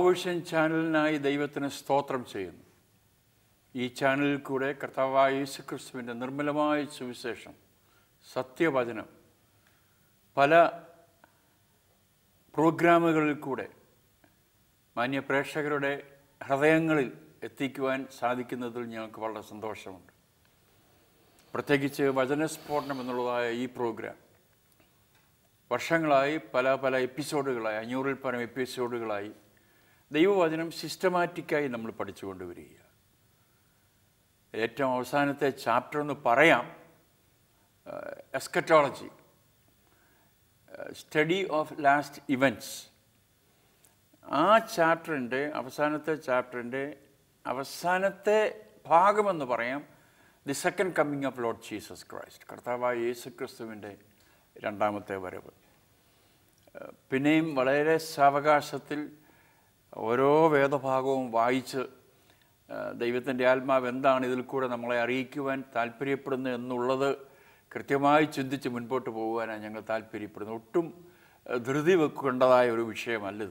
നവവിഷൻ ചാനലിനായി ദൈവത്തിന് സ്തോത്രം ചെയ്യുന്നു ഈ ചാനലിൽ കൂടെ കർത്താവായ യേശു ക്രിസ്തുവിൻ്റെ നിർമ്മലമായ സുവിശേഷം സത്യവചനം പല പ്രോഗ്രാമുകളിൽ കൂടെ മാന്യ പ്രേക്ഷകരുടെ ഹൃദയങ്ങളിൽ എത്തിക്കുവാൻ സാധിക്കുന്നതിൽ ഞങ്ങൾക്ക് വളരെ സന്തോഷമുണ്ട് പ്രത്യേകിച്ച് വചനസ്ഫോടനം എന്നുള്ളതായ ഈ പ്രോഗ്രാം വർഷങ്ങളായി പല പല എപ്പിസോഡുകളായി അഞ്ഞൂറിൽ പരം എപ്പിസോഡുകളായി ദൈവവചനം സിസ്റ്റമാറ്റിക്കായി നമ്മൾ പഠിച്ചുകൊണ്ടുവരിക ഏറ്റവും അവസാനത്തെ ചാപ്റ്റർ എന്ന് പറയാം eschatology study of last events ആ ചാപ്റ്ററിൻ്റെ അവസാനത്തെ ചാപ്റ്ററിൻ്റെ അവസാനത്തെ ഭാഗമെന്ന് പറയാം the second coming of Lord Jesus Christ കർത്താവായ യേശു ക്രിസ്തുവിൻ്റെ രണ്ടാമത്തെ വരവ് ഏഹ് പിന്നെയും വളരെ സാവകാശത്തിൽ ഓരോ വേദഭാഗവും വായിച്ച് ഏഹ് ദൈവത്തിൻ്റെ ആത്മാവ് എന്താണ് ഇതിൽ കൂടെ നമ്മളെ അറിയിക്കുവാൻ താല്പര്യപ്പെടുന്നത് എന്നുള്ളത് കൃത്യമായി ചിന്തിച്ച് മുൻപോട്ട് പോകുവാനാണ് ഞങ്ങൾ താല്പര്യപ്പെടുന്നത് ഒട്ടും ഏഹ് ധൃതി വെക്കേണ്ടതായ ഒരു വിഷയമല്ലത്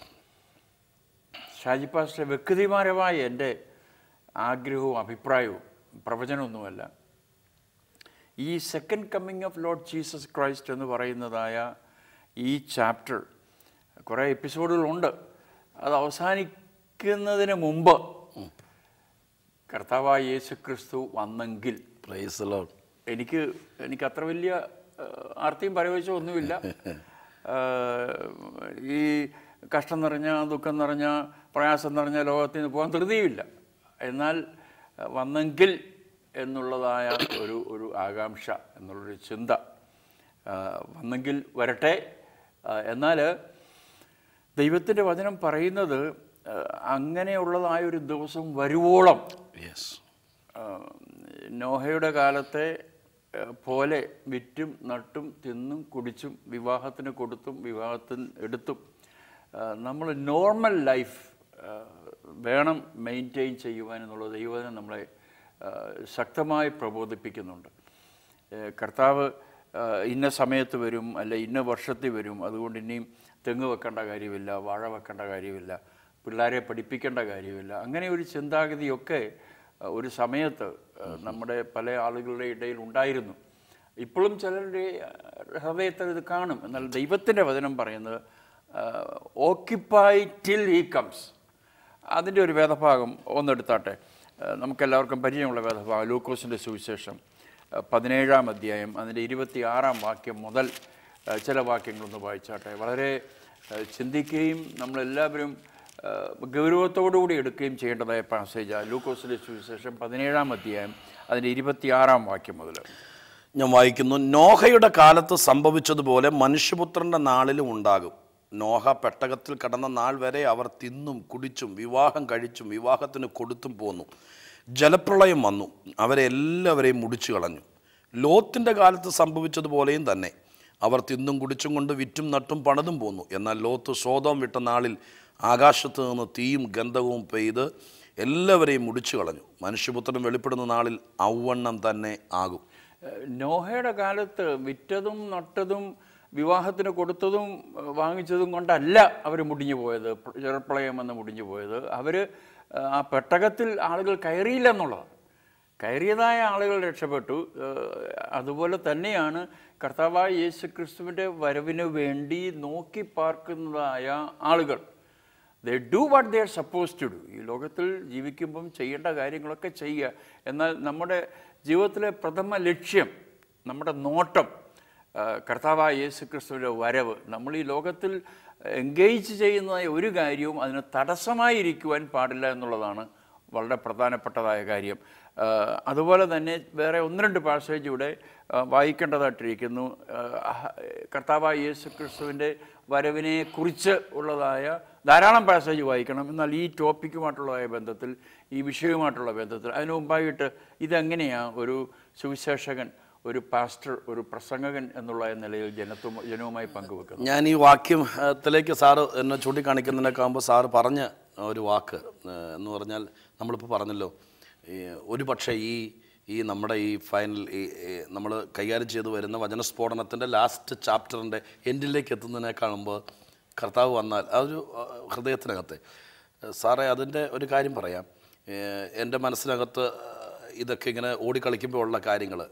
ഷാജി പാസ്റ്റർ വ്യക്തിപരമായ എൻ്റെ ആഗ്രഹവും അഭിപ്രായവും പ്രവചനമൊന്നുമല്ല ഈ second coming of Lord Jesus Christ എന്ന് പറയുന്നതായ ഈ ചാപ്റ്റർ കുറേ എപ്പിസോഡുകളുണ്ട് അത് അവസാനിക്കുന്നതിന് മുമ്പ് കർത്താവായ യേശു ക്രിസ്തു വന്നെങ്കിൽ പ്രൈസ് ലോഡ് എനിക്ക് എനിക്ക് അത്ര വലിയ ഏഹ്, ആർത്തിയും പരവേശവും ഒന്നുമില്ല ഏഹ്, ഈ കഷ്ടം നിറഞ്ഞ ദുഃഖം നിറഞ്ഞ പ്രയാസം നിറഞ്ഞ ലോകത്തിൽ നിന്ന് പോകാൻ ധൃതിയുമില്ല എന്നാൽ ഏഹ്, വന്നെങ്കിൽ എന്നുള്ളതായ ഒരു ഒരു ആകാംക്ഷ എന്നുള്ളൊരു ചിന്ത ഏഹ്, വന്നെങ്കിൽ വരട്ടെ ഏഹ്, എന്നാൽ ദൈവത്തിൻ്റെ വചനം പറയുന്നത് ഏഹ്, അങ്ങനെയുള്ളതായ ഒരു ദിവസം വരുവോളം യെസ് ആഹ് നോഹയുടെ കാലത്തെ ആഹ് പോലെ വിറ്റും നട്ടും തിന്നും കുടിച്ചും വിവാഹത്തിന് കൊടുത്തും വിവാഹത്തിന് എടുത്തും നമ്മൾ നോർമൽ ലൈഫ് വേണം മെയിൻറ്റെയിൻ ചെയ്യുവാൻ എന്നുള്ള ദൈവനം നമ്മളെ ആഹ് ശക്തമായി പ്രബോധിപ്പിക്കുന്നുണ്ട് ഏഹ് കർത്താവ് ആഹ് ഇന്ന സമയത്ത് വരും അല്ല ഇന്ന വർഷത്തിൽ വരും അതുകൊണ്ട് ഇനിയും തെങ്ങ് വെക്കേണ്ട കാര്യമില്ല വാഴ വെക്കേണ്ട കാര്യമില്ല പിള്ളേരെ പഠിപ്പിക്കേണ്ട കാര്യമില്ല അങ്ങനെ ഒരു ചിന്താഗതിയൊക്കെ അഹ് ഒരു സമയത്ത് അഹ് നമ്മുടെ പല ആളുകളുടെ ഇടയിൽ ഉണ്ടായിരുന്നു ഇപ്പോഴും ചിലരുടെ അഹ് ഹൃദയത്തിൽ ഇത് കാണും എന്നാൽ ദൈവത്തിൻ്റെ വചനം പറയുന്നത് ഓക്യുപ്പൈ ടിൽ ഹീ കംസ് അതിൻ്റെ ഒരു വേദഭാഗം ഒന്നെടുത്താട്ടെ അഹ് നമുക്കെല്ലാവർക്കും പരിചയമുള്ള വേദഭാഗം ലൂക്കോസിൻ്റെ സുവിശേഷം അഹ് പതിനേഴാം അധ്യായം അതിൻ്റെ ഇരുപത്തി ആറാം വാക്യം മുതൽ അഹ് ചില വാക്യങ്ങളൊന്ന് വായിച്ചാട്ടെ വളരെ അഹ് ചിന്തിക്കുകയും നമ്മളെല്ലാവരും അഹ് ഗൗരവത്തോടുകൂടി എടുക്കുകയും ചെയ്യേണ്ടതായ പാസേജ് ലൂക്കോസിൻ്റെ സുവിശേഷം പതിനേഴാം അധ്യായം അതിൻ്റെ ഇരുപത്തിയാറാം വാക്യം മുതൽ ഞാൻ വായിക്കുന്നു നോഹയുടെ കാലത്ത് സംഭവിച്ചതുപോലെ മനുഷ്യപുത്രൻ്റെ നാളിലും ഉണ്ടാകും നോഹ പെട്ടകത്തിൽ കടന്ന നാൾ വരെ അവർ തിന്നും കുടിച്ചും വിവാഹം കഴിച്ചും വിവാഹത്തിന് കൊടുത്തും പോന്നു ജലപ്രളയം വന്നു അവരെ എല്ലാവരെയും മുടിച്ചു കളഞ്ഞു ലോത്തിൻ്റെ കാലത്ത് സംഭവിച്ചതുപോലെയും തന്നെ അവർ തിന്നും കുടിച്ചും കൊണ്ട് വിറ്റും നട്ടും പണതും പോന്നു എന്നാൽ ലോത്ത് സ്വതം വിട്ട നാളിൽ ആകാശത്ത് നിന്ന് തീയും ഗന്ധവും പെയ്ത് എല്ലാവരെയും മുടിച്ചു കളഞ്ഞു മനുഷ്യപുത്രൻ വെളിപ്പെടുന്ന നാളിൽ ഔവണ്ണം തന്നെ ആകും ഏഹ് നോഹയുടെ കാലത്ത് വിറ്റതും നട്ടതും വിവാഹത്തിന് കൊടുത്തതും ഏഹ് വാങ്ങിച്ചതും കൊണ്ടല്ല അവർ മുടിഞ്ഞു പോയത് പ്ര- ജലപ്രളയം എന്ന് മുടിഞ്ഞു പോയത് അവർ ആ പെട്ടകത്തിൽ ആളുകൾ കയറിയില്ല എന്നുള്ളതാണ് കയറിയതായ ആളുകൾ രക്ഷപ്പെട്ടു ഏഹ് അതുപോലെ തന്നെയാണ് കർത്താവായ യേശു ക്രിസ്തുവിൻ്റെ വരവിന് വേണ്ടി നോക്കി പാർക്കുന്നതായ ആളുകൾ they do what they are suppose to do ഈ ലോകത്തിൽ ജീവിക്കുമ്പം ചെയ്യേണ്ട കാര്യങ്ങളൊക്കെ ചെയ്യുക എന്നാൽ നമ്മുടെ ജീവിതത്തിലെ പ്രഥമ ലക്ഷ്യം നമ്മുടെ നോട്ടം ആ, കർത്താവായ യേശു ക്രിസ്തുവിൻ്റെ വരവ് നമ്മൾ ഈ ലോകത്തിൽ എൻഗേജ് ചെയ്യുന്നതായ ഒരു കാര്യവും അതിന് തടസ്സമായിരിക്കുവാൻ പാടില്ല എന്നുള്ളതാണ് വളരെ പ്രധാനപ്പെട്ടതായ കാര്യം ആ, അതുപോലെ തന്നെ വേറെ ഒന്ന് രണ്ട് പാസേജ് ഇവിടെ ആ, വായിക്കേണ്ടതായിട്ടിരിക്കുന്നു ആ, കർത്താവായ യേശു ക്രിസ്തുവിൻ്റെ വരവിനെ കുറിച്ച് ഉള്ളതായ ധാരാളം പാസേജ് വായിക്കണം എന്നാൽ ഈ ടോപ്പിക്കുമായിട്ടുള്ളതായ ബന്ധത്തിൽ ഈ വിഷയവുമായിട്ടുള്ള ബന്ധത്തിൽ അതിനു മുമ്പായിട്ട് ഇതെങ്ങനെയാണ് ഒരു സുവിശേഷകൻ ഒരു പാസ്റ്റർ ഒരു പ്രസംഗകൻ എന്നുള്ള നിലയിൽ ജനത്വ ജനവുമായി പങ്കുവെക്കുന്നത് ഞാൻ ഈ വാക്യത്തിലേക്ക് സാറ് എന്നെ ചൂണ്ടിക്കാണിക്കുന്നതിനൊക്കെ ആകുമ്പോൾ സാറ് പറഞ്ഞ ഒരു വാക്ക് ഏഹ്, എന്ന് പറഞ്ഞാൽ നമ്മളിപ്പോൾ പറഞ്ഞല്ലോ ഈ ഒരു പക്ഷേ ഈ ഈ നമ്മുടെ ഈ ഫൈനൽ ഈ നമ്മൾ കൈകാര്യം ചെയ്ത് വരുന്ന വചനസ്ഫോടനത്തിൻ്റെ ലാസ്റ്റ് ചാപ്റ്ററിൻ്റെ എൻഡിലേക്ക് എത്തുന്നതിനെ കാണുമ്പോൾ കർത്താവ് വന്നാൽ അതൊരു ആ, ഹൃദയത്തിനകത്തെ സാറേ അതിൻ്റെ ഒരു കാര്യം പറയാം ഏഹ് എൻ്റെ മനസ്സിനകത്ത് ഇതൊക്കെ ഇങ്ങനെ ഓടിക്കളിക്കുമ്പോൾ ഉള്ള കാര്യങ്ങൾ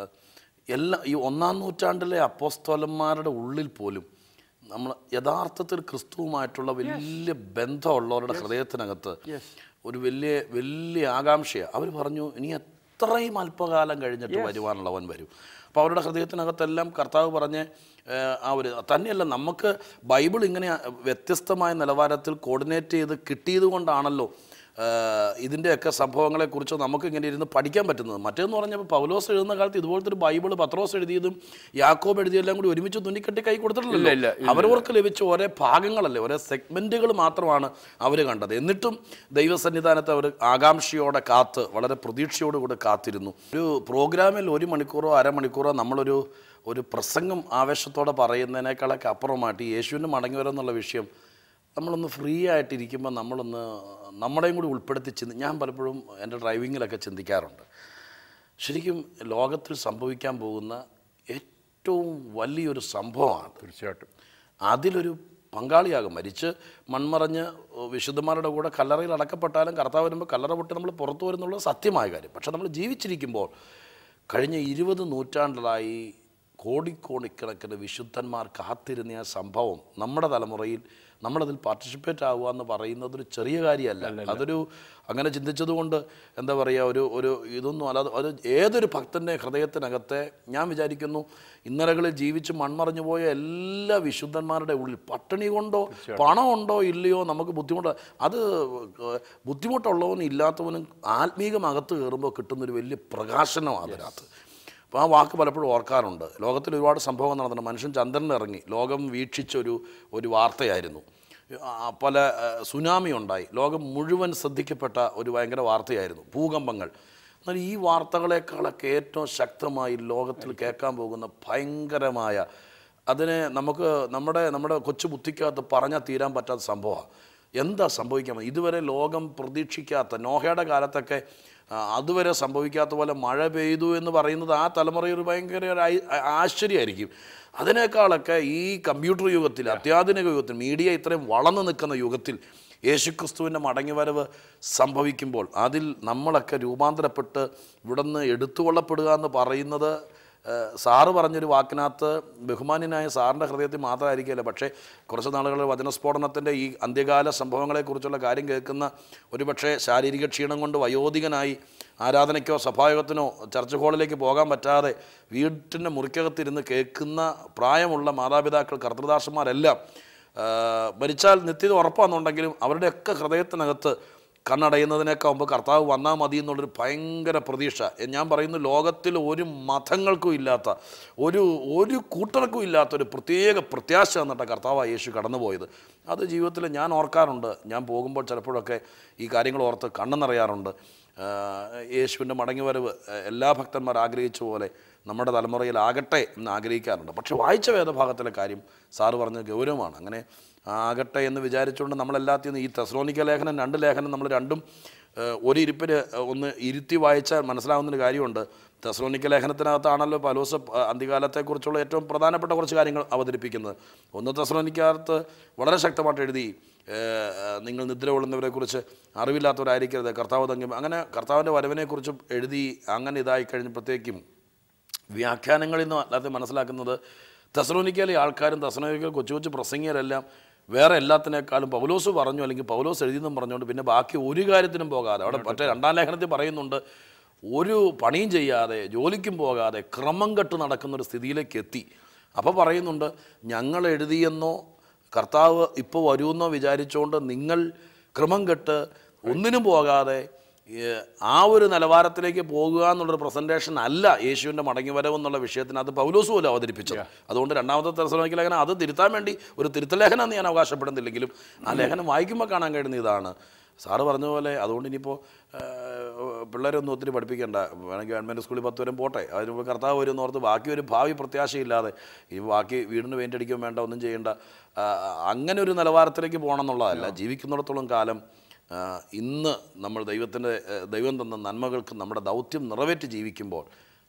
എല്ലാ ഈ ഒന്നാം നൂറ്റാണ്ടിലെ അപ്പോസ്തോലന്മാരുടെ ഉള്ളിൽ പോലും നമ്മൾ യഥാർത്ഥത്തിൽ ക്രിസ്തുവുമായിട്ടുള്ള വലിയ ബന്ധമുള്ളവരുടെ ഹൃദയത്തിനകത്ത് ഒരു വലിയ വലിയ ആകാംക്ഷയാണ് അവർ പറഞ്ഞു ഇനി എത്രയും അല്പകാലം കഴിഞ്ഞിട്ട് വരുവാനുള്ളവൻ വരും അപ്പോൾ അവരുടെ ഹൃദയത്തിനകത്തെല്ലാം കർത്താവ് പറഞ്ഞ് ഏഹ്, ആ ഒരു തന്നെയല്ല നമുക്ക് ബൈബിൾ ഇങ്ങനെ വ്യത്യസ്തമായ നിലവാരത്തിൽ കോർഡിനേറ്റ് ചെയ്ത് കിട്ടിയത് കൊണ്ടാണല്ലോ ഏഹ്, ഇതിൻ്റെയൊക്കെ സംഭവങ്ങളെക്കുറിച്ച് നമുക്ക് ഇങ്ങനെ ഇരുന്ന് പഠിക്കാൻ പറ്റുന്നത് മറ്റേന്ന് പറഞ്ഞപ്പോൾ പൗലോസ് എഴുതുന്ന കാലത്ത് ഇതുപോലത്തെ ഒരു ബൈബിൾ പത്രോസ് എഴുതിയതും യാക്കോബ് എഴുതിയെല്ലാം കൂടി ഒരുമിച്ച് തുന്നിക്കെട്ടി കൈ ഇല്ല, കൊടുത്തിട്ടില്ലല്ലോ ഇല്ല, അവരവർക്ക് ലഭിച്ച ഒരേ ഭാഗങ്ങളല്ലേ ഒരേ സെഗ്മെൻറ്റുകൾ മാത്രമാണ് അവർ കണ്ടത് എന്നിട്ടും ദൈവസന്നിധാനത്ത് അവർ ആകാംക്ഷയോടെ കാത്ത് വളരെ പ്രതീക്ഷയോടുകൂടി കാത്തിരുന്നു ഒരു പ്രോഗ്രാമിൽ ഒരു മണിക്കൂറോ അരമണിക്കൂറോ നമ്മളൊരു ഒരു പ്രസംഗം ആവേശത്തോടെ പറയുന്നതിനേക്കാളൊക്കെ അപ്പുറമായിട്ട് ഈ യേശുവിൻ്റെ മടങ്ങി വരെന്നുള്ള വിഷയം നമ്മളൊന്ന് ഫ്രീ ആയിട്ടിരിക്കുമ്പോൾ നമ്മളൊന്ന് നമ്മുടെയും കൂടി ഉൾപ്പെടുത്തി ചിന്തി ഞാൻ പലപ്പോഴും എൻ്റെ ഡ്രൈവിങ്ങിലൊക്കെ ചിന്തിക്കാറുണ്ട് ശരിക്കും ലോകത്തിൽ സംഭവിക്കാൻ പോകുന്ന ഏറ്റവും വലിയൊരു സംഭവമാണ് തീർച്ചയായിട്ടും അതിലൊരു പങ്കാളിയാകും മരിച്ച് മൺമറഞ്ഞ് വിശുദ്ധന്മാരുടെ കൂടെ കല്ലറയിൽ അടക്കപ്പെട്ടാലും കർത്താവ് വരുമ്പോൾ കല്ലറ പൊട്ടി നമ്മൾ പുറത്തു വരുന്നുള്ളത് സത്യമായ കാര്യം പക്ഷെ നമ്മൾ ജീവിച്ചിരിക്കുമ്പോൾ കഴിഞ്ഞ ഇരുപത് നൂറ്റാണ്ടിലായി കോടിക്കോടിക്കണക്കിന് വിശുദ്ധന്മാർ കാത്തിരുന്ന ആ സംഭവം നമ്മുടെ തലമുറയിൽ നമ്മളതിൽ പാർട്ടിസിപ്പേറ്റ് ആവുക എന്ന് പറയുന്നത് ഒരു ചെറിയ കാര്യമല്ല അതൊരു അങ്ങനെ ചിന്തിച്ചതുകൊണ്ട് എന്താ പറയുക ഒരു ഒരു ഇതൊന്നും അല്ലാതെ ഒരു ഏതൊരു ഭക്തൻ്റെ ഹൃദയത്തിനകത്തെ ഞാൻ വിചാരിക്കുന്നു ഇന്നലകളിൽ ജീവിച്ച് മൺമറഞ്ഞു പോയ എല്ലാ വിശുദ്ധന്മാരുടെ ഉള്ളിൽ പട്ടിണി കൊണ്ടോ പണമുണ്ടോ ഇല്ലയോ നമുക്ക് ബുദ്ധിമുട്ട് അത് ഏഹ്, ബുദ്ധിമുട്ടുള്ളവനും ഇല്ലാത്തവനും ആത്മീകമകത്ത് കയറുമ്പോൾ കിട്ടുന്നൊരു വലിയ പ്രകാശനമാണ് അതിനകത്ത് അപ്പോൾ ആ വാക്ക് പലപ്പോഴും ഓർക്കാറുണ്ട് ലോകത്തിൽ ഒരുപാട് സംഭവങ്ങൾ നടന്നിട്ടുണ്ട് മനുഷ്യൻ ചന്ദ്രനിൽ ഇറങ്ങി ലോകം വീക്ഷിച്ചൊരു ഒരു വാർത്തയായിരുന്നു ആ, പല ആ, സുനാമി ഉണ്ടായി ലോകം മുഴുവൻ ശ്രദ്ധിക്കപ്പെട്ട ഒരു ഭയങ്കര വാർത്തയായിരുന്നു ഭൂകമ്പങ്ങൾ എന്നാൽ ഈ വാർത്തകളെക്കാളൊക്കെ ഏറ്റവും ശക്തമായി ലോകത്തിൽ കേൾക്കാൻ പോകുന്ന ഭയങ്കരമായ അതിനെ നമുക്ക് നമ്മുടെ നമ്മുടെ കൊച്ചു ബുദ്ധിക്കകത്ത് പറഞ്ഞാൽ തീരാൻ പറ്റാത്ത സംഭവമാണ് എന്താ സംഭവിക്കാൻ ഇതുവരെ ലോകം പ്രതീക്ഷിക്കാത്ത നോഹയുടെ കാലത്തൊക്കെ ആ, അതുവരെ സംഭവിക്കാത്ത പോലെ മഴ പെയ്തു എന്ന് പറയുന്നത് ആ തലമുറയിൽ ഒരു ഭയങ്കര ഒരു ഐ- ആശ്ചര്യമായിരിക്കും അതിനേക്കാളൊക്കെ ഈ കമ്പ്യൂട്ടർ യുഗത്തിൽ അത്യാധുനിക യുഗത്തിൽ മീഡിയ ഇത്രയും വളർന്നു നിൽക്കുന്ന യുഗത്തിൽ യേശുക്രിസ്തുവിൻ്റെ മടങ്ങിവരവ് സംഭവിക്കുമ്പോൾ അതിൽ നമ്മളൊക്കെ രൂപാന്തരപ്പെട്ട് ഇവിടുന്ന് എടുത്തുകൊള്ളപ്പെടുക എന്ന് പറയുന്നത് ഏഹ്, സാറ് പറഞ്ഞൊരു വാക്കിനകത്ത് ബഹുമാന്യനായ സാറിൻ്റെ ഹൃദയത്തിൽ മാത്രമായിരിക്കില്ല പക്ഷേ കുറച്ച് നാളുകൾ വചനസ്ഫോടനത്തിൻ്റെ ഈ അന്ത്യകാല സംഭവങ്ങളെക്കുറിച്ചുള്ള കാര്യം കേൾക്കുന്ന ഒരുപക്ഷെ ശാരീരിക ക്ഷീണം കൊണ്ട് വയോധികനായി ആരാധനയ്ക്കോ സഭായോഗത്തിനോ ചർച്ച് ഹാളിലേക്ക് പോകാൻ പറ്റാതെ വീട്ടിൻ്റെ മുറിക്കകത്തിരുന്ന് കേൾക്കുന്ന പ്രായമുള്ള മാതാപിതാക്കൾ കർത്തൃദാസന്മാരെല്ലാം ആ, മരിച്ചാൽ നിത്യത ഉറപ്പാണെന്നുണ്ടെങ്കിലും അവരുടെയൊക്കെ ഹൃദയത്തിനകത്ത് കണ്ണടയുന്നതിനൊക്കെ മുമ്പ് കർത്താവ് വന്നാൽ മതി എന്നുള്ളൊരു ഭയങ്കര പ്രതീക്ഷ എ- ഞാൻ പറയുന്നു ലോകത്തിൽ ഒരു മതങ്ങൾക്കും ഇല്ലാത്ത ഒരു ഒരു കൂട്ടർക്കും ഇല്ലാത്ത ഒരു പ്രത്യേക പ്രത്യാശ എന്നിട്ട് കർത്താവ് യേശു കടന്നുപോയത് അത് ജീവിതത്തിൽ ഞാൻ ഓർക്കാറുണ്ട് ഞാൻ പോകുമ്പോൾ ചിലപ്പോഴൊക്കെ ഈ കാര്യങ്ങൾ ഓർത്ത് കണ്ണു നിറയാറുണ്ട് ആ, യേശുവിൻ്റെ മടങ്ങിവരവ് ആ, എല്ലാ ഭക്തന്മാർ ആഗ്രഹിച്ച പോലെ നമ്മുടെ തലമുറയിലാകട്ടെ എന്ന് ആഗ്രഹിക്കാറുണ്ട് പക്ഷെ വായിച്ച വേദഭാഗത്തിലെ കാര്യം സാറ് പറഞ്ഞ ഗൗരവമാണ് അങ്ങനെ ആകട്ടെ എന്ന് വിചാരിച്ചുകൊണ്ട് നമ്മളെല്ലാത്തിൽ ഈ തെസ്ലോനിക്ക ലേഖനം രണ്ട് ലേഖനം നമ്മൾ രണ്ടും ഏഹ്, ഒരു ഇരിപ്പിൽ ഒന്ന് ഇരുത്തി വായിച്ചാൽ മനസ്സിലാവുന്നൊരു കാര്യമുണ്ട് തെസ്ലോനിക്ക ലേഖനത്തിനകത്താണല്ലോ പലോസ് അന്ത്യകാലത്തെക്കുറിച്ചുള്ള ഏറ്റവും പ്രധാനപ്പെട്ട കുറച്ച് കാര്യങ്ങൾ അവതരിപ്പിക്കുന്നത് ഒന്ന് തെസ്ലോനിക്കകത്ത് വളരെ ശക്തമായിട്ട് എഴുതി ഏഹ്, നിങ്ങൾ നിദ്ര കൊള്ളുന്നവരെക്കുറിച്ച് അറിവില്ലാത്തവരായിരിക്കരുത് കർത്താവ് തങ്ങി അങ്ങനെ കർത്താവിൻ്റെ വരവിനെക്കുറിച്ചും എഴുതി അങ്ങനെ ഇതായി കഴിഞ്ഞപ്പോഴത്തേക്കും വ്യാഖ്യാനങ്ങളിൽ നിന്ന് അല്ലാതെ മനസ്സിലാക്കുന്നത് തെസലോനിക്കയിലെ ആൾക്കാരും തെസലോനിക്കൽ കൊച്ചു കൊച്ചു പ്രസംഗിയരെല്ലാം വേറെ എല്ലാത്തിനേക്കാളും പൗലോസ് പറഞ്ഞു അല്ലെങ്കിൽ പൗലോസ് എഴുതിയെന്നും പറഞ്ഞുകൊണ്ട് പിന്നെ ബാക്കി ഒരു കാര്യത്തിനും പോകാതെ അവിടെ മറ്റേ രണ്ടാം ലേഖനത്തിൽ പറയുന്നുണ്ട് ഒരു പണിയും ചെയ്യാതെ ജോലിക്കും പോകാതെ ക്രമം കെട്ട് നടക്കുന്ന ഒരു സ്ഥിതിയിലേക്ക് എത്തി അപ്പോൾ പറയുന്നുണ്ട് ഞങ്ങൾ എഴുതിയെന്നോ കർത്താവ് ഇപ്പോൾ വരുമെന്നോ വിചാരിച്ചുകൊണ്ട് നിങ്ങൾ ക്രമം കെട്ട് ഒന്നിനും പോകാതെ ഏഹ്, ആ ഒരു നിലവാരത്തിലേക്ക് പോകുക എന്നുള്ളൊരു പ്രസൻറ്റേഷൻ അല്ല യേശുവിൻ്റെ മടങ്ങിവരവ് എന്നുള്ള വിഷയത്തിന് അത് പൗലോസ് പോലും അവതരിപ്പിച്ചത് അതുകൊണ്ട് രണ്ടാമത്തെ തെരസലോനിക്ക ലേഖനം അത് തിരുത്താൻ വേണ്ടി ഒരു തിരുത്തൽ ലേഖനം എന്ന് ഞാൻ അവകാശപ്പെടുന്നില്ലെങ്കിലും ആ ലേഖനം വായിക്കുമ്പോൾ കാണാൻ കഴിയുന്ന ഇതാണ് സാറ് പറഞ്ഞ പോലെ അതുകൊണ്ട് ഇനിയിപ്പോൾ പിള്ളേരൊന്നും ഒത്തിരി പഠിപ്പിക്കേണ്ട വേണമെങ്കിൽ ഗവൺമെൻറ് സ്കൂളിൽ പത്ത് വരും പോട്ടെ അതിന് മുമ്പ് കർത്താവ് വരും ഓർത്ത് ബാക്കി ഒരു ഭാവി പ്രത്യാശയില്ലാതെ ഈ ബാക്കി വീടിന് പെയിൻ്റ് അടിക്കാൻ വേണ്ട ഒന്നും ചെയ്യേണ്ട ആ, അങ്ങനെ ഒരു നിലവാരത്തിലേക്ക് പോകണം എന്നുള്ളതല്ല ജീവിക്കുന്നിടത്തോളം കാലം ആ, ഇന്ന് നമ്മൾ ദൈവത്തിൻ്റെ ദൈവം തന്ന നന്മകൾക്ക് നമ്മുടെ ദൗത്യം നിറവേറ്റി ജീവിക്കുമ്പോൾ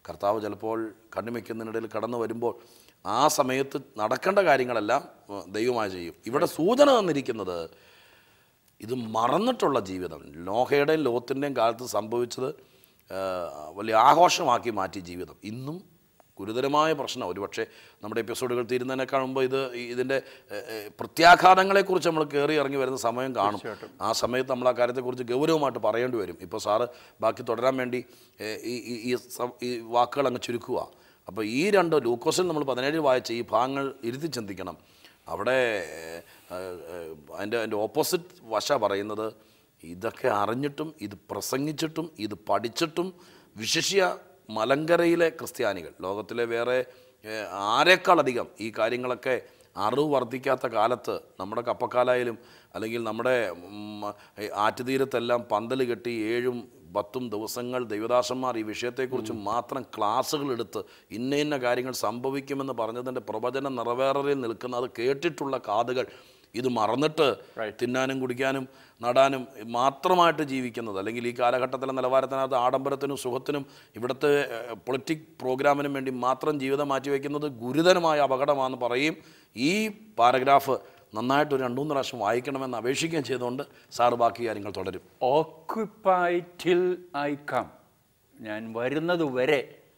കർത്താവ് ചിലപ്പോൾ കണ്ണിമയ്ക്കുന്നതിനിടയിൽ കടന്നു വരുമ്പോൾ ആ സമയത്ത് നടക്കേണ്ട കാര്യങ്ങളെല്ലാം ഉം, ദൈവമായി ചെയ്യും ഇവിടെ സൂചന തന്നിരിക്കുന്നത് ഇത് മറന്നിട്ടുള്ള ജീവിതം നോഹയുടെയും ലോത്തിൻ്റെയും കാലത്ത് സംഭവിച്ചത് ആ, വലിയ ആഘോഷമാക്കി മാറ്റി ജീവിതം ഇന്നും ഗുരുതരമായ പ്രശ്നം ഒരുപക്ഷെ നമ്മുടെ എപ്പിസോഡുകൾ തീരുന്നതിനേക്കാൾ മുമ്പ് ഇത് ഈ- ഇതിൻ്റെ ഏ, ഏ, പ്രത്യാഘാതങ്ങളെക്കുറിച്ച് നമ്മൾ കയറി ഇറങ്ങി വരുന്ന സമയം കാണും ആ സമയത്ത് നമ്മൾ ആ കാര്യത്തെക്കുറിച്ച് ഗൗരവമായിട്ട് പറയേണ്ടി വരും ഇപ്പോൾ സാറ് ബാക്കി തുടരാൻ വേണ്ടി ഏ, ഈ ഈ- ഈ സം- ഈ വാക്കുകൾ അങ്ങ് ചുരുക്കുക അപ്പോൾ ഈ രണ്ട് ലൂക്കോസിൽ നമ്മൾ പതിനേഴ് വായിച്ച ഈ ഭാഗങ്ങൾ ഇരുത്തി ചിന്തിക്കണം അവിടെ ഏ, ഏ, അതിൻ്റെ അതിൻ്റെ ഓപ്പോസിറ്റ് വശ പറയുന്നത് ഇതൊക്കെ അറിഞ്ഞിട്ടും ഇത് പ്രസംഗിച്ചിട്ടും ഇത് പഠിച്ചിട്ടും വിശിഷ്യ മലങ്കരയിലെ ക്രിസ്ത്യാനികൾ ലോകത്തിലെ വേറെ ഏ, ആരെക്കാളധികം ഈ കാര്യങ്ങളൊക്കെ അറിവ് വർദ്ധിക്കാത്ത കാലത്ത് നമ്മുടെ കപ്പക്കാലായാലും അല്ലെങ്കിൽ നമ്മുടെ ഉം, ഈ ആറ്റുതീരത്തെല്ലാം പന്തൽ കെട്ടി ഏഴും പത്തും ദിവസങ്ങൾ ദൈവദാസന്മാർ ഈ വിഷയത്തെക്കുറിച്ച് മാത്രം ക്ലാസ്സുകൾ എടുത്ത് ഇന്ന ഇന്ന കാര്യങ്ങൾ സംഭവിക്കുമെന്ന് പറഞ്ഞതിൻ്റെ പ്രവചനം നിറവേറലിൽ നിൽക്കുന്ന അത് കേട്ടിട്ടുള്ള കാതുകൾ ഇത് മറന്നിട്ട് തിന്നാനും കുടിക്കാനും നടാനും മാത്രമായിട്ട് ജീവിക്കുന്നത് അല്ലെങ്കിൽ ഈ കാലഘട്ടത്തിലെ നിലവാരത്തിനകത്ത് ആഡംബരത്തിനും സുഖത്തിനും ഇവിടുത്തെ പൊളിറ്റിക് പ്രോഗ്രാമിനും വേണ്ടി മാത്രം ജീവിതം മാറ്റിവെക്കുന്നത് ഗുരുതരമായ അപകടമാണെന്ന് പറയും ഈ പാരഗ്രാഫ് നന്നായിട്ട് ഒരു രണ്ടു മൂന്ന് പ്രാവശ്യം വായിക്കണമെന്ന് അപേക്ഷിക്കുകയും ചെയ്തുകൊണ്ട് സാറ് ബാക്കി കാര്യങ്ങൾ തുടരും ഓക്യുപ്പൈ ടിൽ ഐ കം ഞാൻ വരുന്നത് വരെ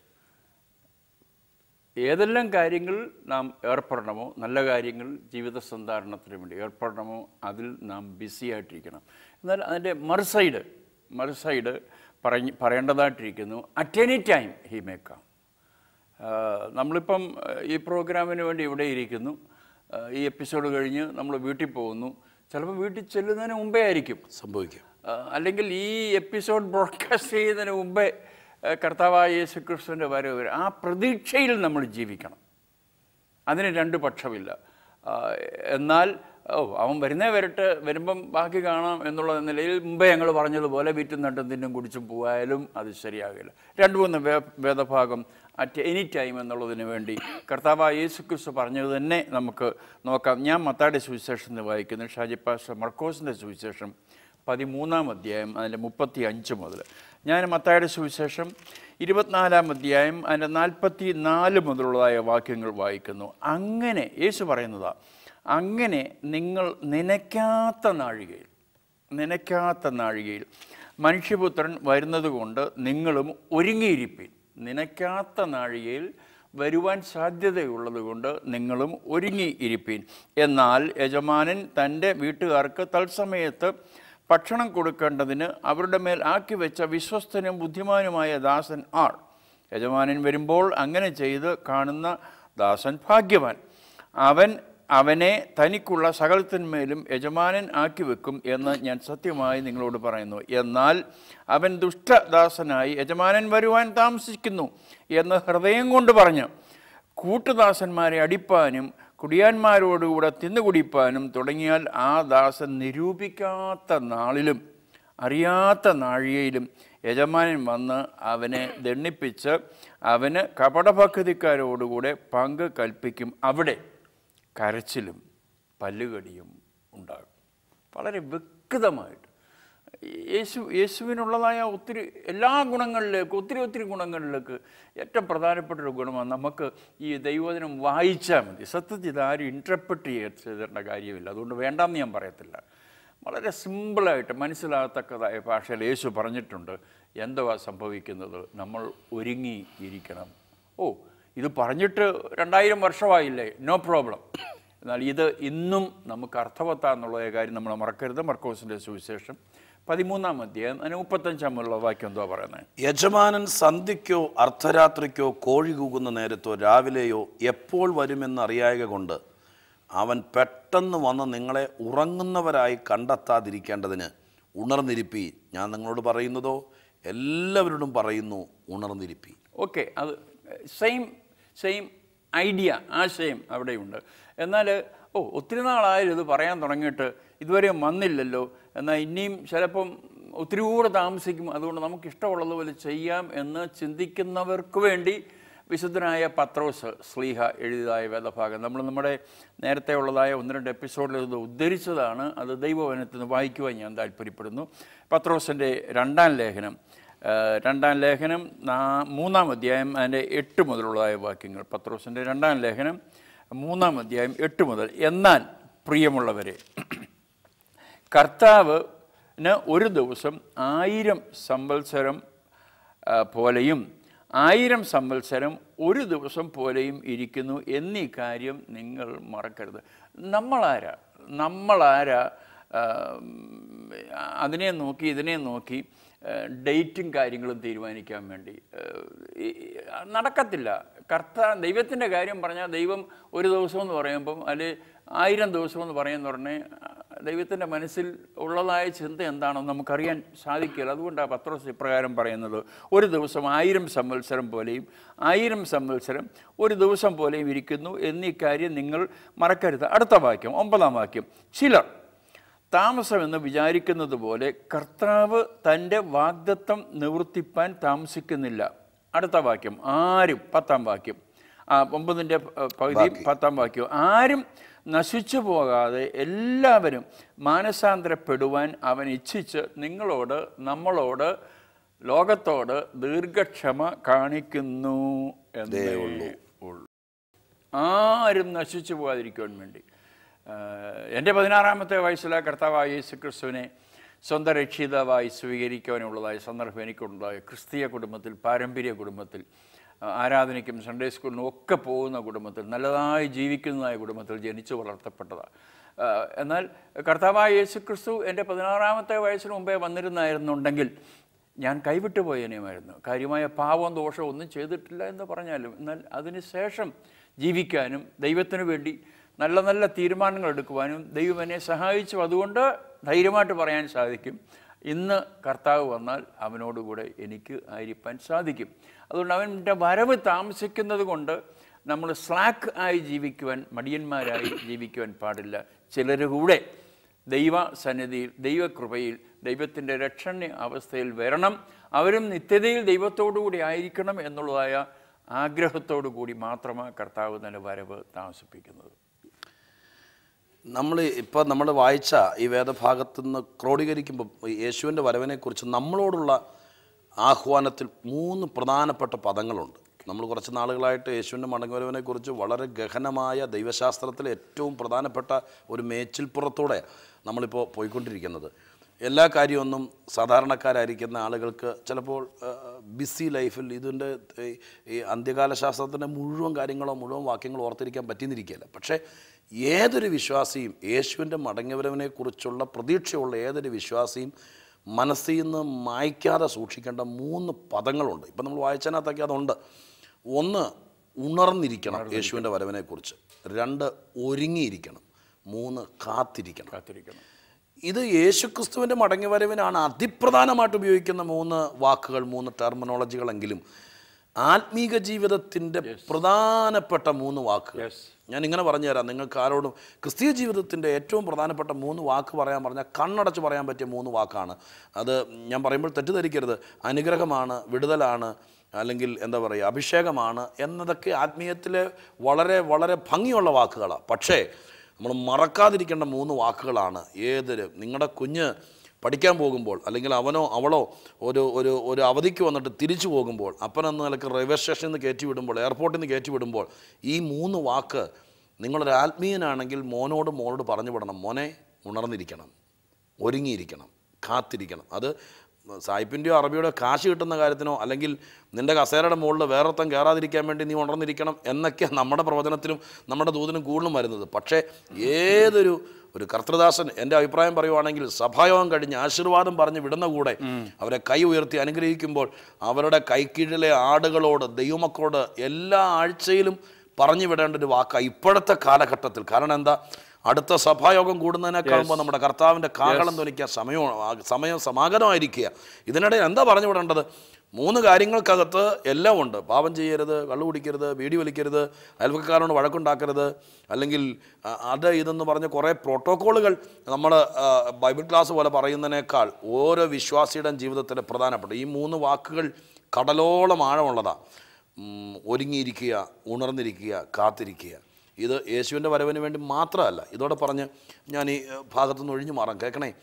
ഏതെല്ലാം കാര്യങ്ങൾ നാം ഏർപ്പെടണമോ നല്ല കാര്യങ്ങൾ ജീവിത സന്ധാരണത്തിന് വേണ്ടി ഏർപ്പെടണമോ അതിൽ നാം ബിസി ആയിട്ടിരിക്കണം എന്നാൽ അതിൻ്റെ മറുസൈഡ് മറുസൈഡ് പറഞ്ഞ് പറയേണ്ടതായിട്ടിരിക്കുന്നു അറ്റ് എനി ടൈം ഹി മേക്കാം നമ്മളിപ്പം ആ, ഈ പ്രോഗ്രാമിന് വേണ്ടി ഇവിടെ ഇരിക്കുന്നു ആ, ഈ എപ്പിസോഡ് കഴിഞ്ഞ് നമ്മൾ വീട്ടിൽ പോകുന്നു ചിലപ്പോൾ വീട്ടിൽ ചെല്ലുന്നതിന് മുമ്പേ ആയിരിക്കും സംഭവിക്കും ആ, അല്ലെങ്കിൽ ഈ എപ്പിസോഡ് ബ്രോഡ്കാസ്റ്റ് ചെയ്യുന്നതിന് മുമ്പേ ആ, കർത്താവായ യേശു ക്രിസ്തുവിൻ്റെ വരവ് വരും. ആ പ്രതീക്ഷയിൽ നമ്മൾ ജീവിക്കണം അതിന് രണ്ട് പക്ഷമില്ല ആ, എന്നാൽ ഓ അവൻ വരുന്നേ വരട്ടെ വരുമ്പം ബാക്കി കാണാം എന്നുള്ള നിലയിൽ മുമ്പേ ഞങ്ങൾ പറഞ്ഞതുപോലെ വീറ്റും നട്ടും തിന്നും കുടിച്ചും പോയാലും അത് ശരിയാകില്ല രണ്ട് മൂന്ന് വേ വേദഭാഗം അറ്റ് എനി ടൈം എന്നുള്ളതിന് വേണ്ടി കർത്താവ് യേശു ക്രിസ്തു പറഞ്ഞത് തന്നെ നമുക്ക് നോക്കാം ഞാൻ മത്തായുടെ സുവിശേഷം എന്ന് വായിക്കുന്നു ഷാജി പാസ്റ്റർ മർക്കോസിൻ്റെ സുവിശേഷം പതിമൂന്നാം അധ്യായം അതിൻ്റെ മുപ്പത്തി അഞ്ച് മുതൽ ഞാൻ മത്തായുടെ സുവിശേഷം ഇരുപത്തിനാലാം അധ്യായം അതിൻ്റെ നാൽപ്പത്തി നാല് മുതലുള്ളതായ വാക്യങ്ങൾ വായിക്കുന്നു അങ്ങനെ യേശു പറയുന്നതാ അങ്ങനെ നിങ്ങൾ നനയ്ക്കാത്ത നാഴികയിൽ നനയ്ക്കാത്ത നാഴികയിൽ മനുഷ്യപുത്രൻ വരുന്നത് കൊണ്ട് നിങ്ങളും ഒരുങ്ങിയിരിപ്പീൻ നനയ്ക്കാത്ത നാഴികയിൽ വരുവാൻ സാധ്യതയുള്ളത് കൊണ്ട് നിങ്ങളും ഒരുങ്ങിയിരിപ്പീൻ എന്നാൽ യജമാനൻ തൻ്റെ വീട്ടുകാർക്ക് തത്സമയത്ത് ഭക്ഷണം കൊടുക്കേണ്ടതിന് അവരുടെ മേൽ ആക്കി വെച്ച വിശ്വസ്തനും ബുദ്ധിമാനുമായ ദാസൻ ആർ യജമാനൻ വരുമ്പോൾ അങ്ങനെ ചെയ്ത് കാണുന്ന ദാസൻ ഭാഗ്യവാൻ അവൻ അവനെ തനിക്കുള്ള സകലത്തിന്മേലും യജമാനൻ ആക്കി വെക്കും എന്ന് ഞാൻ സത്യമായി നിങ്ങളോട് പറയുന്നു എന്നാൽ അവൻ ദുഷ്ടദാസനായി യജമാനൻ വരുവാൻ താമസിക്കുന്നു എന്ന് ഹൃദയം കൊണ്ട് പറഞ്ഞു കൂട്ടുദാസന്മാരെ അടിപ്പാനും കുടിയാന്മാരോടുകൂടെ തിന്നുകുടിപ്പാനും തുടങ്ങിയാൽ ആ ദാസൻ നിരൂപിക്കാത്ത നാളിലും അറിയാത്ത നാഴികയിലും യജമാനൻ വന്ന് അവനെ ദണ്ണിപ്പിച്ച് അവന് കപടഭക്തിക്കാരോടുകൂടെ പങ്ക് കൽപ്പിക്കും അവിടെ കരച്ചിലും പല്ലുകടിയും ഉണ്ടാകും വളരെ വ്യക്തമായിട്ട് യേശു യേശുവിനുള്ളതായ ഒത്തിരി എല്ലാ ഗുണങ്ങളിലേക്ക് ഒത്തിരി ഒത്തിരി ഗുണങ്ങളിലേക്ക് ഏറ്റവും പ്രധാനപ്പെട്ട ഒരു ഗുണമാണ് നമുക്ക് ഈ ദൈവവചനം വായിച്ചാൽ മതി സത്യത്തിൽ ഇതാരും ഇൻറ്റർപ്രറ്റ് ചെയ്തേണ്ട കാര്യമില്ല അതുകൊണ്ട് വേണ്ടാന്ന് ഞാൻ പറയത്തില്ല വളരെ സിമ്പിളായിട്ട് മനസ്സിലാകത്തക്കതായ ഭാഷയിൽ യേശു പറഞ്ഞിട്ടുണ്ട് എന്തുവാ സംഭവിക്കുന്നത് നമ്മൾ ഒരുങ്ങി ഇരിക്കണം ഓ ഇത് പറഞ്ഞിട്ട് രണ്ടായിരം വർഷമായില്ലേ നോ പ്രോബ്ലം എന്നാൽ ഇത് ഇന്നും നമുക്ക് അർത്ഥവത്താന്നുള്ള കാര്യം നമ്മൾ മറക്കരുത് മർക്കോസിൻ്റെ സുവിശേഷം പതിമൂന്നാം അധ്യായം അതിന് മുപ്പത്തഞ്ചാമുള്ള വാക്യം എന്തോ പറയുന്നത് യജമാനൻ സന്ധ്യയ്ക്കോ അർദ്ധരാത്രിക്കോ കോഴി കൂകുന്ന നേരത്തോ രാവിലെയോ എപ്പോൾ വരുമെന്ന് അറിയായക കൊണ്ട് അവൻ പെട്ടെന്ന് വന്ന് നിങ്ങളെ ഉറങ്ങുന്നവരായി കണ്ടെത്താതിരിക്കേണ്ടതിന് ഉണർന്നിരിപ്പി ഞാൻ നിങ്ങളോട് പറയുന്നതോ എല്ലാവരോടും പറയുന്നു ഉണർന്നിരിപ്പി ഓക്കെ അത് സെയിം സെയിം ഐഡിയ ആശയം അവിടെയുണ്ട് എന്നാൽ ഓ ഒത്തിരി നാളായാലും ഇത് പറയാൻ തുടങ്ങിയിട്ട് ഇതുവരെ വന്നില്ലല്ലോ എന്നാൽ ഇനിയും ചിലപ്പം ഒത്തിരി കൂടെ താമസിക്കും അതുകൊണ്ട് നമുക്ക് ഇഷ്ടമുള്ളതുപോലെ ചെയ്യാം എന്ന് ചിന്തിക്കുന്നവർക്ക് വേണ്ടി വിശുദ്ധനായ പത്രോസ് സ്ലീഹ എഴുതിയതായ വേദഭാഗം നമ്മൾ നമ്മുടെ നേരത്തെ ഉള്ളതായ ഒന്ന് രണ്ട് എപ്പിസോഡിൽ ഇത് ഉദ്ധരിച്ചതാണ് അത് ദൈവവനത്തിൽ നിന്ന് വായിക്കുവാൻ ഞാൻ താല്പര്യപ്പെടുന്നു പത്രോസിൻ്റെ രണ്ടാം ലേഖനം ആ, രണ്ടാം ലേഖനം നാ- മൂന്നാം അധ്യായം അതിൻ്റെ എട്ട് മുതലുള്ളതായ വാക്യങ്ങൾ പത്രോസിൻ്റെ രണ്ടാം ലേഖനം മൂന്നാം അധ്യായം എട്ട് മുതൽ എന്നാൽ പ്രിയമുള്ളവരെ കർത്താവിന് ഒരു ദിവസം ആയിരം സംവത്സരം ആ, പോലെയും ആയിരം സംവത്സരം ഒരു ദിവസം പോലെയും ഇരിക്കുന്നു എന്നീ കാര്യം നിങ്ങൾ മറക്കരുത് നമ്മളാരാ നമ്മളാരാ ആ, അതിനെ നോക്കി ഇതിനെ നോക്കി ആ, ഡേറ്റും കാര്യങ്ങളും തീരുമാനിക്കാൻ വേണ്ടി ആ, ഈ- നടക്കത്തില്ല കർത്താ ദൈവത്തിൻ്റെ കാര്യം പറഞ്ഞാൽ ദൈവം ഒരു ദിവസം എന്ന് പറയുമ്പം അല്ലെ ആയിരം ദിവസം എന്ന് പറയുന്ന ഉടനെ ദൈവത്തിൻ്റെ മനസ്സിൽ ഉള്ളതായ ചിന്ത എന്താണെന്ന് നമുക്കറിയാൻ സാധിക്കില്ല അതുകൊണ്ടാണ് പത്രോസ് ഇപ്രകാരം പറയുന്നത് ഒരു ദിവസം ആയിരം സംവത്സരം പോലെയും ആയിരം സംവത്സരം ഒരു ദിവസം പോലെയും ഇരിക്കുന്നു എന്നീ കാര്യം നിങ്ങൾ മറക്കരുത് അടുത്ത വാക്യം ഒമ്പതാം വാക്യം ചിലർ താമസമെന്ന് വിചാരിക്കുന്നത് പോലെ കർത്താവ് തൻ്റെ വാഗ്ദത്തം നിവർത്തിപ്പാൻ താമസിക്കുന്നില്ല അടുത്ത വാക്യം ആരും പത്താം വാക്യം ആ ഒമ്പതിൻ്റെ പകുതി പത്താം വാക്യം ആരും നശിച്ചു പോകാതെ എല്ലാവരും മാനസാന്തരപ്പെടുവാൻ അവൻ ഇച്ഛിച്ച് നിങ്ങളോട് നമ്മളോട് ലോകത്തോട് ദീർഘക്ഷമ കാണിക്കുന്നു എന്നേ ഉള്ളൂ ആരും നശിച്ചു പോകാതിരിക്കുവാൻ വേണ്ടി ആഹ് എൻ്റെ പതിനാറാമത്തെ വയസ്സിലെ കർത്താവായ യേശു ക്രിസ്തുവിനെ സ്വന്തം രക്ഷിതാവായി സ്വീകരിക്കുവാനുള്ളതായ സന്ദർഭം എനിക്കുണ്ടായ ക്രിസ്തീയ കുടുംബത്തിൽ പാരമ്പര്യ കുടുംബത്തിൽ ആ, ആരാധനയ്ക്കും സൺഡേ സ്കൂളിനും ഒക്കെ പോകുന്ന കുടുംബത്തിൽ നല്ലതായി ജീവിക്കുന്നതായ കുടുംബത്തിൽ ജനിച്ചു വളർത്തപ്പെട്ടതാണ് ആഹ് എന്നാൽ കർത്താവായ യേശു ക്രിസ്തു എൻ്റെ പതിനാറാമത്തെ വയസ്സിന് മുമ്പേ വന്നിരുന്നായിരുന്നുണ്ടെങ്കിൽ ഞാൻ കൈവിട്ടു പോയതിനുമായിരുന്നു കാര്യമായ പാവം ദോഷവും ഒന്നും ചെയ്തിട്ടില്ല എന്ന് പറഞ്ഞാലും എന്നാൽ അതിന് ശേഷം ജീവിക്കാനും ദൈവത്തിന് വേണ്ടി നല്ല നല്ല തീരുമാനങ്ങൾ എടുക്കുവാനും ദൈവം എന്നെ സഹായിച്ചു അതുകൊണ്ട് ധൈര്യമായിട്ട് പറയാൻ സാധിക്കും ഇന്ന് കർത്താവ് വന്നാൽ അവനോടുകൂടെ എനിക്ക് ആയിരിക്കാൻ സാധിക്കും അതുകൊണ്ട് അവൻ്റെ വരവ് താമസിക്കുന്നത് കൊണ്ട് നമ്മൾ സ്ലാക്ക് ആയി ജീവിക്കുവാൻ മടിയന്മാരായി ജീവിക്കുവാൻ പാടില്ല ചിലർ കൂടെ ദൈവ സന്നിധിയിൽ ദൈവകൃപയിൽ ദൈവത്തിൻ്റെ രക്ഷണ്യ അവസ്ഥയിൽ വരണം അവരും നിത്യതയിൽ ദൈവത്തോടു കൂടി ആയിരിക്കണം എന്നുള്ളതായ ആഗ്രഹത്തോടു കൂടി മാത്രമാണ് കർത്താവ് തന്നെ വരവ് താമസിപ്പിക്കുന്നത് നമ്മൾ ഇപ്പോൾ നമ്മൾ വായിച്ച ഈ വേദഭാഗത്തു നിന്ന് ക്രോഡീകരിക്കുമ്പോൾ യേശുവിൻ്റെ വരവിനെക്കുറിച്ച് നമ്മളോടുള്ള ആഹ്വാനത്തിൽ മൂന്ന് പ്രധാനപ്പെട്ട പദങ്ങളുണ്ട് നമ്മൾ കുറച്ച് നാളുകളായിട്ട് യേശുവിൻ്റെ മടങ്ങുവരവിനെക്കുറിച്ച് വളരെ ഗഹനമായ ദൈവശാസ്ത്രത്തിലെ ഏറ്റവും പ്രധാനപ്പെട്ട ഒരു മേച്ചിൽപ്പുറത്തൂടെ നമ്മളിപ്പോൾ പോയിക്കൊണ്ടിരിക്കുന്നത് എല്ലാ കാര്യമൊന്നും സാധാരണക്കാരായിരിക്കുന്ന ആളുകൾക്ക് ചിലപ്പോൾ ബിസി ലൈഫിൽ ഇതിൻ്റെ ഈ- ഈ അന്ത്യകാല ശാസ്ത്രത്തിൻ്റെ മുഴുവൻ കാര്യങ്ങളോ മുഴുവൻ വാക്യങ്ങളോ ഓർത്തിരിക്കാൻ പറ്റിയെന്നിരിക്കുകയില്ല പക്ഷേ ഏതൊരു വിശ്വാസിയും യേശുവിൻ്റെ മടങ്ങിവരവിനെക്കുറിച്ചുള്ള പ്രതീക്ഷയുള്ള ഏതൊരു വിശ്വാസിയും മനസ്സിൽ നിന്ന് മായ്ക്കാതെ സൂക്ഷിക്കേണ്ട മൂന്ന് പദങ്ങളുണ്ട് ഇപ്പം നമ്മൾ വായിച്ചതിനകത്തൊക്കെ അതുണ്ട് ഒന്ന് ഉണർന്നിരിക്കണം യേശുവിൻ്റെ വരവിനെക്കുറിച്ച് രണ്ട് ഒരുങ്ങിയിരിക്കണം മൂന്ന് കാത്തിരിക്കണം കാത്തിരിക്കണം ഇത് യേശുക്രിസ്തുവിൻ്റെ മടങ്ങിവരവിനാണ് അതിപ്രധാനമായിട്ട് ഉപയോഗിക്കുന്ന മൂന്ന് വാക്കുകൾ മൂന്ന് ടെർമിനോളജികളെങ്കിലും ആത്മീക ജീവിതത്തിൻ്റെ പ്രധാനപ്പെട്ട മൂന്ന് വാക്കുകൾ യെസ് ഞാൻ ഇങ്ങനെ പറഞ്ഞു തരാം നിങ്ങൾക്ക് ആരോടും ക്രിസ്തീയ ജീവിതത്തിൻ്റെ ഏറ്റവും പ്രധാനപ്പെട്ട മൂന്ന് വാക്ക് പറയാൻ പറഞ്ഞാൽ കണ്ണടച്ച് പറയാൻ പറ്റിയ മൂന്ന് വാക്കാണ് അത് ഞാൻ പറയുമ്പോൾ തെറ്റിദ്ധരിക്കരുത് അനുഗ്രഹമാണ് വിടുതലാണ് അല്ലെങ്കിൽ എന്താ പറയുക അഭിഷേകമാണ് എന്നതൊക്കെ ആത്മീയത്തിലെ വളരെ വളരെ ഭംഗിയുള്ള വാക്കുകളാണ് പക്ഷേ നമ്മൾ മറക്കാതിരിക്കേണ്ട മൂന്ന് വാക്കുകളാണ് ഏതൊരു നിങ്ങളുടെ കുഞ്ഞ് പഠിക്കാൻ പോകുമ്പോൾ അല്ലെങ്കിൽ അവനോ അവളോ ഒരു ഒരു ഒരു അവധിക്ക് വന്നിട്ട് തിരിച്ചു പോകുമ്പോൾ അപ്പനെന്ന നിലക്ക് റെയിൽവേ സ്റ്റേഷനിൽ നിന്ന് കയറ്റി വിടുമ്പോൾ എയർപോർട്ടിൽ നിന്ന് കയറ്റി വിടുമ്പോൾ ഈ മൂന്ന് വാക്ക് നിങ്ങളൊരു ആത്മീയനാണെങ്കിൽ മോനോട് മോളോട് പറഞ്ഞു വിടണം മോനെ ഉണർന്നിരിക്കണം ഒരുങ്ങിയിരിക്കണം കാത്തിരിക്കണം അത് സായിപ്പിൻ്റെയോ അറബിയുടെയോ കാശ് കിട്ടുന്ന കാര്യത്തിനോ അല്ലെങ്കിൽ നിൻ്റെ കസേരയുടെ മുകളിൽ വേറൊരുത്തം കയറാതിരിക്കാൻ വേണ്ടി നീ ഉണർന്നിരിക്കണം എന്നൊക്കെ നമ്മുടെ പ്രവചനത്തിലും നമ്മുടെ ദൂതിനും കൂടുതലും വരുന്നത് പക്ഷേ ഏതൊരു ഒരു കർത്തൃദാസൻ എൻ്റെ അഭിപ്രായം പറയുവാണെങ്കിൽ സഭായോഗം കഴിഞ്ഞ് ആശീർവാദം പറഞ്ഞ് വിടുന്ന കൂടെ അവരെ കൈ ഉയർത്തി അനുഗ്രഹിക്കുമ്പോൾ അവരുടെ കൈക്കീഴിലെ ആടുകളോട് ദൈവമക്കളോട് എല്ലാ ആഴ്ചയിലും പറഞ്ഞു വിടേണ്ട ഒരു വാക്കാണ് ഇപ്പോഴത്തെ കാലഘട്ടത്തിൽ കാരണം എന്താ അടുത്ത സഭായോഗം കൂടുന്നതിനേക്കാളുമ്പോൾ നമ്മുടെ കർത്താവിൻ്റെ കാഹളം ധ്വനിക്കുക സമയം സമയം സമാഗതമായിരിക്കുക ഇതിനിടെ എന്താ പറഞ്ഞു വിടേണ്ടത് മൂന്ന് കാര്യങ്ങൾക്കകത്ത് എല്ലാം ഉണ്ട് പാപം ചെയ്യരുത് കള്ളു കുടിക്കരുത് വീടി വലിക്കരുത് അയൽവക്കക്കാരോട് വഴക്കുണ്ടാക്കരുത് അല്ലെങ്കിൽ ആ, അത് ഇതെന്ന് പറഞ്ഞ് കുറേ പ്രോട്ടോക്കോളുകൾ നമ്മൾ ബൈബിൾ ക്ലാസ് പോലെ പറയുന്നതിനേക്കാൾ ഓരോ വിശ്വാസിയുടെയും ജീവിതത്തിലെ പ്രധാനപ്പെട്ട ഈ മൂന്ന് വാക്കുകൾ കടലോളം ആഴമുള്ളതാണ് ഉം, ഒരുങ്ങിയിരിക്കുക ഉണർന്നിരിക്കുക കാത്തിരിക്കുക ഇത് യേശുവിൻ്റെ വരവിന് വേണ്ടി മാത്രമല്ല ഇതോടെ പറഞ്ഞ് ഞാൻ ഈ ഏഹ്, ഭാഗത്തുനിന്ന് ഒഴിഞ്ഞു മാറാം കേൾക്കണേ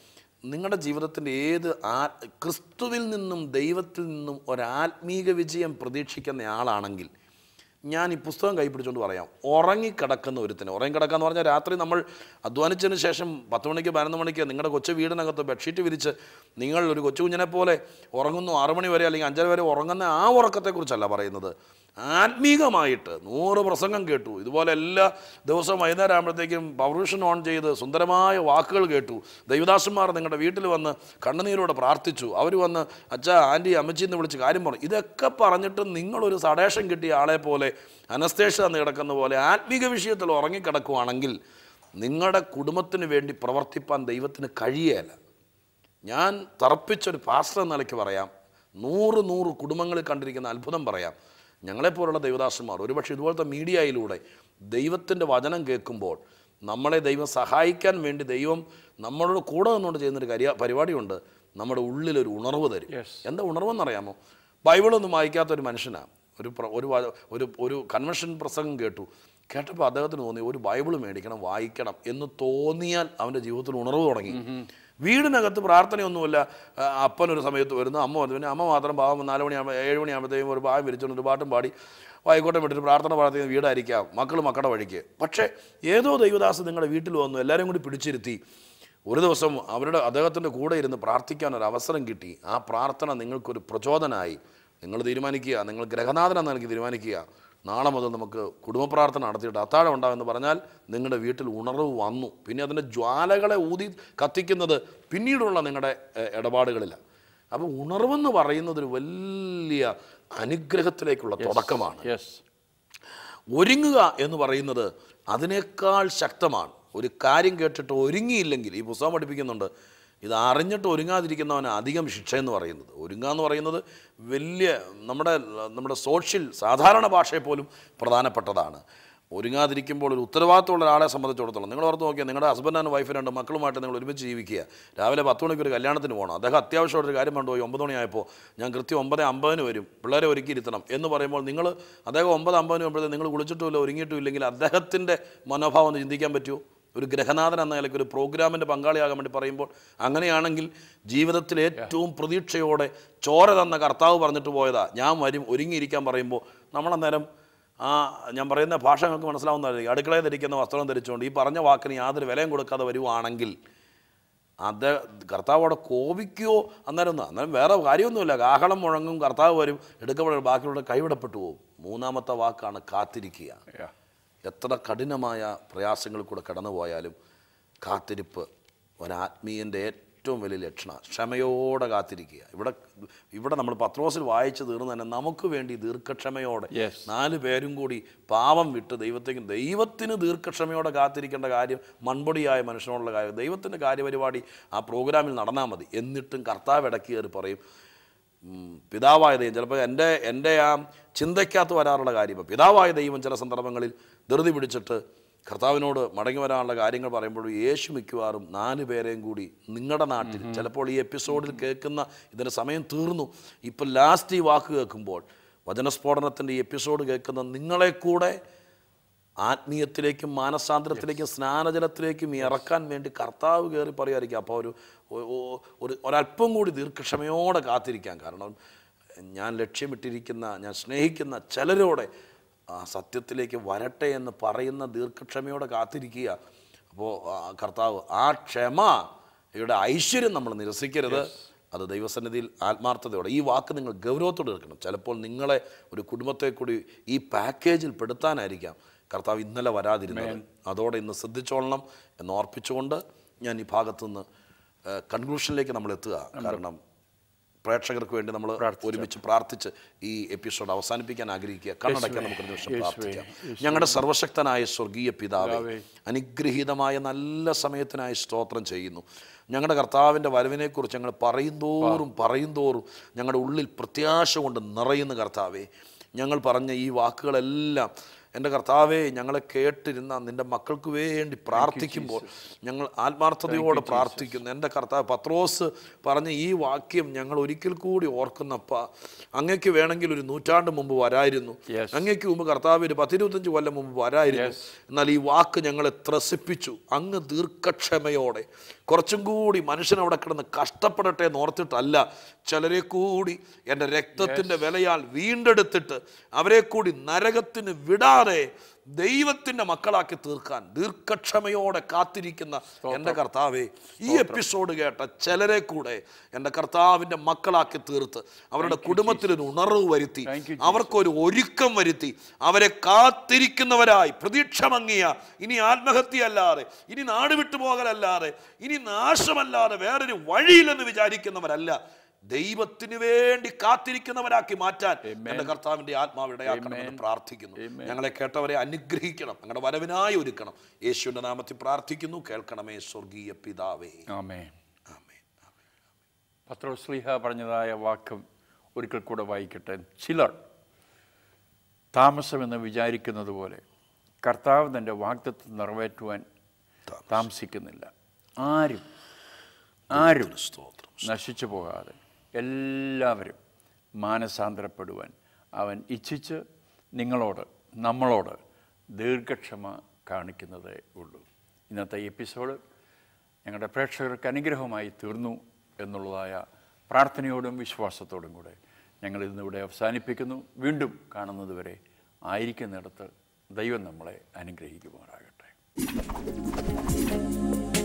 നിങ്ങളുടെ ജീവിതത്തിൻ്റെ ഏത് ആ ക്രിസ്തുവിൽ നിന്നും ദൈവത്തിൽ നിന്നും ഒരാത്മീക വിജയം പ്രതീക്ഷിക്കുന്ന ആളാണെങ്കിൽ ഞാൻ ഈ പുസ്തകം കൈ പിടിച്ചുകൊണ്ട് പറയാം ഉറങ്ങിക്കിടക്കുന്ന ഒരുത്തിന് ഉറങ്ങിക്കിടക്കുക എന്ന് പറഞ്ഞാൽ രാത്രി നമ്മൾ അധ്വാനിച്ചതിന് ശേഷം പത്ത് മണിക്ക് പതിനൊന്ന് മണിക്ക് നിങ്ങളുടെ കൊച്ചു വീടിനകത്ത് ബെഡ്ഷീറ്റ് വിരിച്ച് നിങ്ങൾ ഒരു കൊച്ചു കുഞ്ഞിനെ പോലെ ഉറങ്ങുന്നു ആറ് മണി വരെ അല്ലെങ്കിൽ അഞ്ചര വരെ ഉറങ്ങുന്ന ആ ഉറക്കത്തെക്കുറിച്ചല്ല പറയുന്നത് ആത്മീകമായിട്ട് നൂറ് പ്രസംഗം കേട്ടു ഇതുപോലെ എല്ലാ ദിവസവും വൈകുന്നേരം ആകുമ്പോഴത്തേക്കും പൗരുഷൻ ഓൺ ചെയ്ത് സുന്ദരമായ വാക്കുകൾ കേട്ടു ദൈവദാസന്മാർ നിങ്ങളുടെ വീട്ടിൽ വന്ന് കണ്ണുനീരോടെ പ്രാർത്ഥിച്ചു അവർ വന്ന് അച്ഛ ആൻറ്റി അമ്മച്ചി എന്ന് വിളിച്ച് കാര്യം പറഞ്ഞു ഇതൊക്കെ പറഞ്ഞിട്ട് നിങ്ങളൊരു സടേഷൻ കിട്ടിയ ആളെ പോലെ അനസ്തേഷ എന്ന് കിടക്കുന്ന പോലെ ആത്മീക വിഷയത്തിൽ ഉറങ്ങിക്കിടക്കുവാണെങ്കിൽ നിങ്ങളുടെ കുടുംബത്തിന് വേണ്ടി പ്രവർത്തിപ്പാൻ ദൈവത്തിന് കഴിയേല ഞാൻ തറപ്പിച്ചൊരു പാസ്റ്റർ എന്ന നിലയ്ക്ക് പറയാം നൂറ് നൂറ് കുടുംബങ്ങളിൽ കണ്ടിരിക്കുന്ന അത്ഭുതം പറയാം ഞങ്ങളെപ്പോലുള്ള ദൈവദാസന്മാർ ഒരുപക്ഷെ ഇതുപോലത്തെ മീഡിയയിലൂടെ ദൈവത്തിൻ്റെ വചനം കേൾക്കുമ്പോൾ നമ്മളെ ദൈവം സഹായിക്കാൻ വേണ്ടി ദൈവം നമ്മളോട് കൂടെ നിന്നുകൊണ്ട് ചെയ്യുന്നൊരു കാര്യ പരിപാടിയുണ്ട് നമ്മുടെ ഉള്ളിലൊരു ഉണർവ് തരും Yes. എന്താ ഉണർവെന്നറിയാമോ ബൈബിളൊന്നും വായിക്കാത്ത ഒരു മനുഷ്യനാണ് ഒരു പ്ര- ഒരു വ- ഒരു ഒരു കൺവെൻഷൻ പ്രസംഗം കേട്ടു കേട്ടപ്പോൾ അദ്ദേഹത്തിന് തോന്നി ഒരു ബൈബിൾ മേടിക്കണം വായിക്കണം എന്ന് തോന്നിയാൽ അവൻ്റെ ജീവിതത്തിൽ ഉണർവ് തുടങ്ങി വീടിനകത്ത് പ്രാർത്ഥനയൊന്നുമില്ല ആ, അപ്പൻ ഒരു സമയത്ത് വരുന്നു അമ്മ വന്നു പിന്നെ അമ്മ മാത്രം പാവം നാല് മണിയാകുമ്പോൾ ഏഴ് മണിയാകുമ്പോഴത്തേക്കും ഒരു പാവം വിരിച്ചുകൊണ്ട് ഒരു പാട്ടും പാടി വായിക്കോട്ടെ വിട്ടിട്ട് പ്രാർത്ഥന പ്രാർത്ഥിക്കുന്ന വീടായിരിക്കാം മക്കൾ മക്കളുടെ വഴിക്ക് പക്ഷേ ഏതോ ദൈവദാസ് നിങ്ങളുടെ വീട്ടിൽ വന്നു എല്ലാവരും കൂടി പിടിച്ചിരുത്തി ഒരു ദിവസം അവരുടെ അദ്ദേഹത്തിൻ്റെ കൂടെ ഇരുന്ന് പ്രാർത്ഥിക്കാൻ ഒരു അവസരം കിട്ടി ആ പ്രാർത്ഥന നിങ്ങൾക്കൊരു പ്രചോദനമായി നിങ്ങൾ തീരുമാനിക്കുക നിങ്ങൾ ഗ്രഹനാഥനെന്ന് എനിക്ക് തീരുമാനിക്കുക നാളെ മുതൽ നമുക്ക് കുടുംബ പ്രാർത്ഥന നടത്തിയിട്ട് അത്താഴം ഉണ്ടാകുമെന്ന് പറഞ്ഞാൽ നിങ്ങളുടെ വീട്ടിൽ ഉണർവ് വന്നു പിന്നെ അതിൻ്റെ ജ്വാലകളെ ഊതി കത്തിക്കുന്നത് പിന്നീടുള്ള നിങ്ങളുടെ ഏഹ്, ഇടപാടുകളിലാണ് അപ്പോൾ ഉണർവെന്ന് പറയുന്നത് ഒരു വലിയ അനുഗ്രഹത്തിലേക്കുള്ള തുടക്കമാണ് യെസ് ഒരുങ്ങുക എന്ന് പറയുന്നത് അതിനേക്കാൾ ശക്തമാണ് ഒരു കാര്യം കേട്ടിട്ട് ഒരുങ്ങിയില്ലെങ്കിൽ ഈ പുസ്തകം പഠിപ്പിക്കുന്നുണ്ട് ഇത് അറിഞ്ഞിട്ട് ഒരുങ്ങാതിരിക്കുന്നവന് അധികം ശിക്ഷ എന്ന് പറയുന്നത് ഒരുങ്ങുക എന്ന് പറയുന്നത് വലിയ നമ്മുടെ നമ്മുടെ സോഷ്യൽ സാധാരണ ഭാഷയെ പോലും പ്രധാനപ്പെട്ടതാണ് ഒരുങ്ങാതിരിക്കുമ്പോൾ ഒരു ഉത്തരവാദിത്തമുള്ള ഒരാളെ സംബന്ധിച്ചിടത്തോളം നിങ്ങൾ ഓർത്ത് നോക്കിയാൽ നിങ്ങളുടെ ഹസ്ബൻഡ് ആൻഡ് വൈഫ് രണ്ട് മക്കളുമായിട്ട് നിങ്ങൾ ഒരുമിച്ച് ജീവിക്കുക രാവിലെ പത്ത് മണിക്ക് ഒരു കല്യാണത്തിന് പോകണം അദ്ദേഹം അത്യാവശ്യമായിട്ടൊരു കാര്യം കൊണ്ടുപോയി ഒമ്പത് മണിയായപ്പോൾ ഞാൻ കൃത്യം ഒമ്പത് അമ്പതിന് വരും പിള്ളേരെ ഒരുക്കിയിരുത്തണം എന്ന് പറയുമ്പോൾ നിങ്ങൾ അദ്ദേഹം ഒമ്പത് അമ്പതിന് വരുമ്പോഴത്തേക്ക് നിങ്ങൾ കുളിച്ചിട്ടുമില്ല ഒരുങ്ങിയിട്ടും ഇല്ലെങ്കിൽ അദ്ദേഹത്തിൻ്റെ മനോഭാവം ഒന്ന് ചിന്തിക്കാൻ പറ്റുമോ ഒരു ഗ്രഹനാഥൻ എന്ന നിലയ്ക്ക് ഒരു പ്രോഗ്രാമിൻ്റെ പങ്കാളിയാകാൻ വേണ്ടി പറയുമ്പോൾ അങ്ങനെയാണെങ്കിൽ ജീവിതത്തിൽ ഏറ്റവും പ്രതീക്ഷയോടെ ചോര തന്ന കർത്താവ് പറഞ്ഞിട്ട് പോയതാ ഞാൻ വരും ഒരുങ്ങിയിരിക്കാൻ പറയുമ്പോൾ നമ്മളന്നേരം ആ ഞാൻ പറയുന്ന ഭാഷ നമുക്ക് മനസ്സിലാവുന്നതായിരിക്കും അടുക്കളയിൽ ധരിക്കുന്ന വസ്ത്രം ധരിച്ചുകൊണ്ട് ഈ പറഞ്ഞ വാക്കിന് യാതൊരു വിലയും കൊടുക്കാതെ വരുവാണെങ്കിൽ അത് കർത്താവ് അവിടെ കോപിക്കുകയോ അന്നേരം ഒന്നും അന്നേരം വേറെ കാര്യമൊന്നുമില്ല കാഹളം മുഴങ്ങും കർത്താവ് വരും എടുക്കപ്പെടും ബാക്കിയുള്ള കൈവിടപ്പെട്ടു പോകും മൂന്നാമത്തെ വാക്കാണ് കാത്തിരിക്കുക Yeah. എത്ര കഠിനമായ പ്രയാസങ്ങളിൽ കൂടെ കടന്നു പോയാലും കാത്തിരിപ്പ് ഒരാത്മീയൻ്റെ ഏറ്റവും വലിയ ലക്ഷണം ക്ഷമയോടെ കാത്തിരിക്കുക ഇവിടെ ഇവിടെ നമ്മൾ പത്രോസിൽ വായിച്ചു തീർന്നു തന്നെ നമുക്ക് വേണ്ടി ദീർഘക്ഷമയോടെ Yes. നാല് പേരും കൂടി പാവം വിട്ട് ദൈവത്തേക്ക് ദൈവത്തിന് ദീർഘക്ഷമയോടെ കാത്തിരിക്കേണ്ട കാര്യം മൺപൊടിയായ മനുഷ്യനോടുള്ള കാര്യം ദൈവത്തിൻ്റെ കാര്യപരിപാടി ആ പ്രോഗ്രാമിൽ നടന്നാൽ മതി എന്നിട്ടും കർത്താവ് ഇടയ്ക്ക് കയറി പറയും ഉം, പിതാവായ ദൈവം ചിലപ്പോൾ എൻ്റെ എൻ്റെ ആ ചിന്തയ്ക്കകത്ത് വരാറുള്ള കാര്യം ഇപ്പം പിതാവായ ദൈവം ചില സന്ദർഭങ്ങളിൽ ധൃതി പിടിച്ചിട്ട് കർത്താവിനോട് മടങ്ങി വരാനുള്ള കാര്യങ്ങൾ പറയുമ്പോൾ യേശു മിക്കവാറും നാല് പേരെയും കൂടി നിങ്ങളുടെ നാട്ടിൽ ചിലപ്പോൾ ഈ എപ്പിസോഡിൽ കേൾക്കുന്ന ഇതിൻ്റെ സമയം തീർന്നു ഇപ്പം ലാസ്റ്റ് ഈ വാക്ക് കേൾക്കുമ്പോൾ വചനസ്ഫോടനത്തിൻ്റെ ഈ എപ്പിസോഡ് കേൾക്കുന്ന നിങ്ങളെ കൂടെ ആത്മീയത്തിലേക്കും മാനസാന്തരത്തിലേക്കും സ്നാനജലത്തിലേക്കും ഇറക്കാൻ വേണ്ടി കർത്താവ് കയറി പറയുമായിരിക്കും അപ്പോൾ ഒരു ഒ- ഒ- ഒരു ഒരല്പം കൂടി ദീർഘക്ഷമയോടെ കാത്തിരിക്കാൻ കാരണം ഞാൻ ലക്ഷ്യമിട്ടിരിക്കുന്ന ഞാൻ സ്നേഹിക്കുന്ന ചിലരോടെ ആ സത്യത്തിലേക്ക് വരട്ടെ എന്ന് പറയുന്ന ദീർഘക്ഷമയോടെ കാത്തിരിക്കുക അപ്പോൾ ആ കർത്താവ് ആ ക്ഷമ യുടെ ഐശ്വര്യം നമ്മൾ നിരസിക്കരുത് അത് ദൈവസന്നിധിയിൽ ആത്മാർത്ഥതയോടെ ഈ വാക്ക് നിങ്ങൾ ഗൗരവത്തോടെ എടുക്കണം ചിലപ്പോൾ നിങ്ങളെ ഒരു കുടുംബത്തെ കൂടി ഈ പാക്കേജിൽ പെടുത്താനായിരിക്കാം കർത്താവ് ഇന്നലെ വരാതിരുന്നത് അതോടെ ഇന്ന് ശ്രദ്ധിച്ചോളണം എന്ന് ഓർപ്പിച്ചുകൊണ്ട് ഞാൻ ഈ ഭാഗത്തുനിന്ന് കൺക്ലൂഷനിലേക്ക് നമ്മൾ എത്തുക കാരണം പ്രേക്ഷകർക്ക് വേണ്ടി നമ്മൾ ഒരുമിച്ച് പ്രാർത്ഥിച്ച് ഈ എപ്പിസോഡ് അവസാനിപ്പിക്കാൻ ആഗ്രഹിക്കുക കണ്ണടയ്ക്കാൻ നമുക്ക് ഒരു നിമിഷം പ്രാർത്ഥിക്കാം ഞങ്ങളുടെ സർവശക്തനായ സ്വർഗീയ പിതാവേ അനുഗ്രഹീതമായ നല്ല സമയത്തിനായി സ്തോത്രം ചെയ്യുന്നു ഞങ്ങളുടെ കർത്താവിൻ്റെ വരവിനെക്കുറിച്ച് ഞങ്ങൾ പറയുന്തോറും പറയുന്തോറും ഞങ്ങളുടെ ഉള്ളിൽ പ്രത്യാശ കൊണ്ട് നിറയുന്ന കർത്താവേ ഞങ്ങൾ പറഞ്ഞ ഈ വാക്കുകളെല്ലാം എൻ്റെ കർത്താവെ ഞങ്ങളെ കേട്ടിരുന്ന നിൻ്റെ മക്കൾക്ക് വേണ്ടി പ്രാർത്ഥിക്കുമ്പോൾ ഞങ്ങൾ ആത്മാർത്ഥതയോടെ പ്രാർത്ഥിക്കുന്നു എൻ്റെ കർത്താവ് പത്രോസ് പറഞ്ഞ ഈ വാക്യം ഞങ്ങൾ ഒരിക്കൽ കൂടി ഓർക്കുന്നപ്പ അങ്ങയ്ക്ക് വേണമെങ്കിൽ ഒരു നൂറ്റാണ്ട് മുമ്പ് വരായിരുന്നു Yes. അങ്ങയ്ക്ക് മുമ്പ് കർത്താവ് ഒരു പത്തിരുപത്തഞ്ച് കൊല്ലം മുമ്പ് വരായിരുന്നു എന്നാൽ ഈ വാക്ക് ഞങ്ങളെ ത്രസിപ്പിച്ചു അങ്ങ് ദീർഘക്ഷമയോടെ കുറച്ചും കൂടി മനുഷ്യൻ അവിടെ കിടന്ന് കഷ്ടപ്പെടട്ടെ എന്ന് ഓർത്തിട്ടല്ല ചിലരെ കൂടി എൻ്റെ രക്തത്തിൻ്റെ വിലയാൽ വീണ്ടെടുത്തിട്ട് അവരെ കൂടി നരകത്തിന് വിടാതെ ദൈവത്തിൻ്റെ മക്കളാക്കി തീർക്കാൻ ദീർഘക്ഷമയോടെ കാത്തിരിക്കുന്ന എൻ്റെ കർത്താവെ ഈ എപ്പിസോഡ് കേട്ട ചിലരെ കൂടെ എൻ്റെ കർത്താവിൻ്റെ മക്കളാക്കി തീർത്ത് അവരുടെ കുടുംബത്തിലൊരു ഉണർവ് വരുത്തി Thank you, അവർക്കൊരു ഒരുക്കം വരുത്തി അവരെ കാത്തിരിക്കുന്നവരായി പ്രതീക്ഷ മങ്ങിയ ഇനി ആത്മഹത്യയല്ലാതെ ഇനി നാട് വിട്ടു പോകലല്ലാതെ ഇനി നാശമല്ലാതെ വേറൊരു വഴിയില്ലെന്ന് വിചാരിക്കുന്നവരല്ല ദൈവത്തിന് വേണ്ടി കാത്തിരിക്കുന്നവരാക്കി മാറ്റാൻ എന്റെ കർത്താവിന്റെ ആത്മാവിടയാക്കണമെന്ന് പ്രാർത്ഥിക്കുന്നു ഞങ്ങളെ കേട്ടവരെ അനുഗ്രഹിക്കണം ഞങ്ങളുടെ വരവിനായി ഒരുക്കണം യേശുവിന്റെ നാമത്തിൽ പ്രാർത്ഥിക്കുന്നു കേൾക്കണമേ സ്വർഗീയ പിതാവേ ആമേൻ ആമേൻ പത്രോസ്ലിഹ പറഞ്ഞതായ വാക്കും ഒരിക്കൽ കൂടെ വായിക്കട്ടെ ചിലർ താമസമെന്ന് വിചാരിക്കുന്നത് പോലെ കർത്താവ് തൻ്റെ വാഗ്ദത്വം നിറവേറ്റുവാൻ താമസിക്കുന്നില്ല ആരും ആരും സ്തോത്രം നശിച്ചു പോകാതെ എല്ലാവരും മാനസാന്തരപ്പെടുവാൻ അവൻ ഇച്ഛിച്ച് നിങ്ങളോട് നമ്മളോട് ദീർഘക്ഷമ കാണിക്കുന്നതേ ഉള്ളൂ ഇന്നത്തെ എപ്പിസോഡ് ഞങ്ങളുടെ പ്രേക്ഷകർക്ക് അനുഗ്രഹമായി തീർന്നു എന്നുള്ളതായ പ്രാർത്ഥനയോടും വിശ്വാസത്തോടും കൂടെ ഞങ്ങൾ ഇന്നിവിടെ അവസാനിപ്പിക്കുന്നു വീണ്ടും കാണുന്നതുവരെ ആയിരിക്കുന്നിടത്ത് ദൈവം നമ്മളെ അനുഗ്രഹിക്കുമാറാകട്ടെ